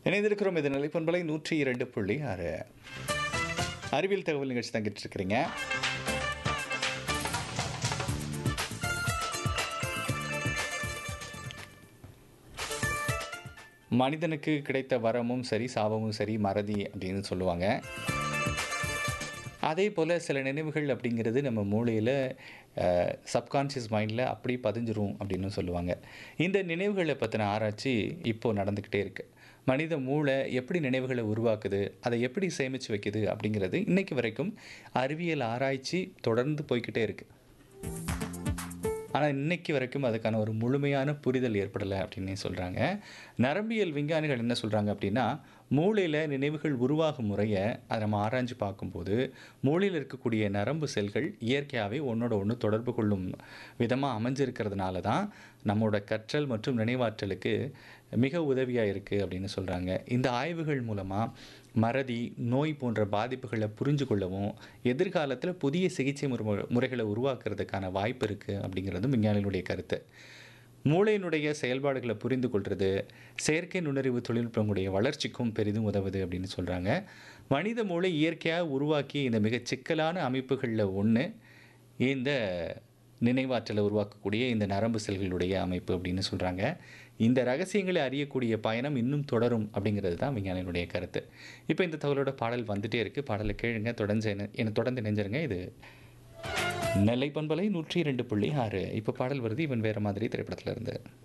இணைந்திருக்கிறோம் இது நிலைப்பண்பலை நூற்றி இரண்டு புள்ளி ஆறு அறிவியல் தகவல் நிகழ்ச்சி தங்கிட்டு இருக்கிறீங்க மனிதனுக்கு கிடைத்த வரமும் சரி சாபமும் சரி மறதி அப்படின்னு சொல்லுவாங்க அதே போல் சில நினைவுகள் அப்படிங்கிறது நம்ம மூளையில் சப்கான்ஷியஸ் மைண்டில் அப்படி பதிஞ்சிரும் அப்படின்னு சொல்லுவாங்க இந்த நினைவுகளை பற்றின ஆராய்ச்சி இப்போது நடந்துக்கிட்டே இருக்குது மனித மூளை எப்படி நினைவுகளை உருவாக்குது அதை எப்படி சேமித்து வைக்குது அப்படிங்கிறது இன்றைக்கு வரைக்கும் அறிவியல் ஆராய்ச்சி தொடர்ந்து போய்க்கிட்டே இருக்குது ஆனால் இன்னைக்கு வரைக்கும் அதுக்கான ஒரு முழுமையான புரிதல் ஏற்படலை அப்படின்னு சொல்கிறாங்க நரம்பியல் விஞ்ஞானிகள் என்ன சொல்கிறாங்க அப்படின்னா மூளையில் நினைவுகள் உருவாகும் முறையை அதை நம்ம ஆராய்ஞ்சு பார்க்கும்போது மூளையில் இருக்கக்கூடிய நரம்பு செல்கள் இயற்கையாகவே ஒன்றோட ஒன்று தொடர்பு கொள்ளும் விதமாக அமைஞ்சிருக்கிறதுனால தான் நம்மளோட கற்றல் மற்றும் நினைவாற்றலுக்கு மிக உதவியாக இருக்குது அப்படின்னு சொல்கிறாங்க இந்த ஆய்வுகள் மூலமாக மறதி நோய் போன்ற பாதிப்புகளை புரிஞ்சு கொள்ளவும் எதிர்காலத்தில் புதிய சிகிச்சை முறை முறைகளை உருவாக்குறதுக்கான வாய்ப்பு இருக்குது அப்படிங்கிறதும் விஞ்ஞானிகளுடைய கருத்து மூளையினுடைய செயல்பாடுகளை புரிந்து கொள்வது செயற்கை நுண்ணறிவு தொழில்நுட்பங்களுடைய வளர்ச்சிக்கும் பெரிதும் உதவுது அப்படின்னு சொல்கிறாங்க மனித மூளை இயற்கையாக உருவாக்கிய இந்த மிகச் சிக்கலான அமைப்புகளில் ஒன்று இந்த நினைவாற்றலை உருவாக்கக்கூடிய இந்த நரம்பு செல்களுடைய அமைப்பு அப்படின்னு சொல்கிறாங்க இந்த ரகசியங்களை அறியக்கூடிய பயணம் இன்னும் தொடரும் அப்படிங்கிறது தான் விஞ்ஞானிகளுடைய கருத்து இப்போ இந்த தகவலோட பாடல் வந்துட்டே இருக்குது பாடலை கேளுங்க தொடர்ந்து என்ன என்னை தொடர்ந்து நினைஞ்சிருங்க இது நெல்லை பண்பலை நூற்றி இரண்டு புள்ளி ஆறு இப்போ பாடல் வருது இவன் வேறு மாதிரி திரைப்படத்தில் இருந்து